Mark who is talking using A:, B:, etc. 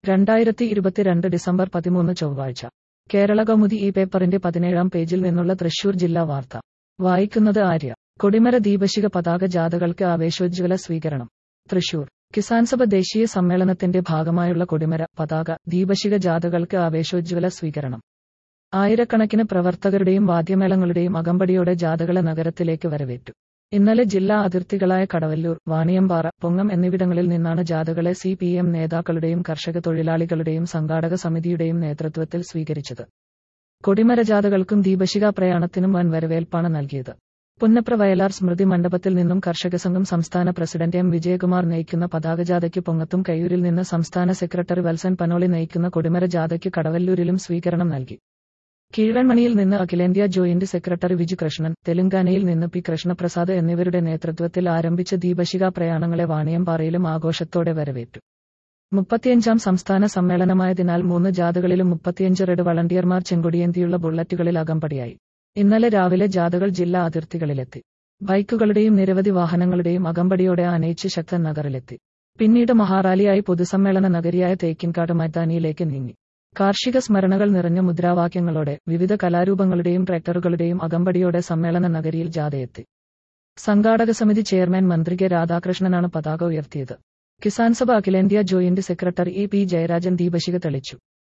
A: രണ്ടായിരത്തി ഇരുപത്തിരണ്ട് ഡിസംബർ പതിമൂന്ന് ചൊവ്വാഴ്ച കേരള കൗമുദി ഈ പേപ്പറിന്റെ പതിനേഴാം പേജിൽ നിന്നുള്ള തൃശൂർ ജില്ലാ വാർത്ത വായിക്കുന്നത് ആര്യ കൊടിമര ദീപശിഖ പതാക ജാഥകൾക്ക് ആവേശോജ്വല സ്വീകരണം തൃശൂർ കിസാൻ സഭ ദേശീയ സമ്മേളനത്തിന്റെ ഭാഗമായുള്ള കൊടിമര പതാക ദീപശിഖ ജാഥകൾക്ക് ആവേശോജ്വല സ്വീകരണം ആയിരക്കണക്കിന് പ്രവർത്തകരുടെയും വാദ്യമേളങ്ങളുടെയും അകമ്പടിയോടെ ജാഥകളെ നഗരത്തിലേക്ക് വരവേറ്റു ഇന്നലെ ജില്ലാ അതിർത്തികളായ കടവല്ലൂർ വാണിയമ്പാറ പൊങ്ങം എന്നിവിടങ്ങളിൽ നിന്നാണ് ജാഥകളെ സി പി എം നേതാക്കളുടെയും കർഷക തൊഴിലാളികളുടെയും സംഘാടക സമിതിയുടെയും നേതൃത്വത്തിൽ സ്വീകരിച്ചത് കൊടിമര ജാഥകൾക്കും ദീപശിഖ പ്രയാണത്തിനും വൻ വരവേൽപ്പാണ് നൽകിയത് പുന്നപ്ര വയലാർ സ്മൃതി മണ്ഡപത്തിൽ നിന്നും കർഷക സംഘം സംസ്ഥാന പ്രസിഡന്റ് എം വിജയകുമാർ നയിക്കുന്ന പതാകജാഥയ്ക്ക് പൊങ്ങത്തും കയ്യൂരിൽ നിന്ന് സംസ്ഥാന സെക്രട്ടറി വത്സൻ പനോളി നയിക്കുന്ന കൊടിമര ജാഥയ്ക്ക് കടവല്ലൂരിലും സ്വീകരണം നൽകി കീഴൺമണിയിൽ നിന്ന് അഖിലേന്ത്യാ ജോയിന്റ് സെക്രട്ടറി വിജു കൃഷ്ണൻ തെലങ്കാനയിൽ നിന്ന് പി കൃഷ്ണപ്രസാദ് എന്നിവരുടെ നേതൃത്വത്തിൽ ആരംഭിച്ച ദീപശിഖ പ്രയാണങ്ങളെ വാണിയമ്പാറയിലും ആഘോഷത്തോടെ വരവേറ്റു മുപ്പത്തിയഞ്ചാം സംസ്ഥാന സമ്മേളനമായതിനാൽ മൂന്ന് ജാഥകളിലും മുപ്പത്തിയഞ്ച് റെഡ് വളണ്ടിയർമാർ ചെങ്കൊടിയേന്തിയുള്ള ബുള്ളറ്റുകളിൽ അകമ്പടിയായി ഇന്നലെ രാവിലെ ജാഥകൾ ജില്ലാ അതിർത്തികളിലെത്തി ബൈക്കുകളുടെയും നിരവധി വാഹനങ്ങളുടെയും അകമ്പടിയോടെ ആനയിച്ച് ശക്തൻ നഗറിലെത്തി പിന്നീട് മഹാറാലിയായി പൊതുസമ്മേളന നഗരിയായ തേക്കിൻകാട് മൈതാനിയിലേക്ക് നീങ്ങി കാർഷിക സ്മരണകൾ നിറഞ്ഞ മുദ്രാവാക്യങ്ങളോടെ വിവിധ കലാരൂപങ്ങളുടെയും ട്രാക്ടറുകളുടെയും അകമ്പടിയോടെ സമ്മേളന നഗരിയിൽ ജാഥയെത്തി സംഘാടക സമിതി ചെയർമാൻ മന്ത്രി കെ രാധാകൃഷ്ണനാണ് പതാക ഉയർത്തിയത് കിസാൻ സഭ അഖിലേന്ത്യാ joint secretary A P Jayarajan ദീപശിഖ തെളിച്ചു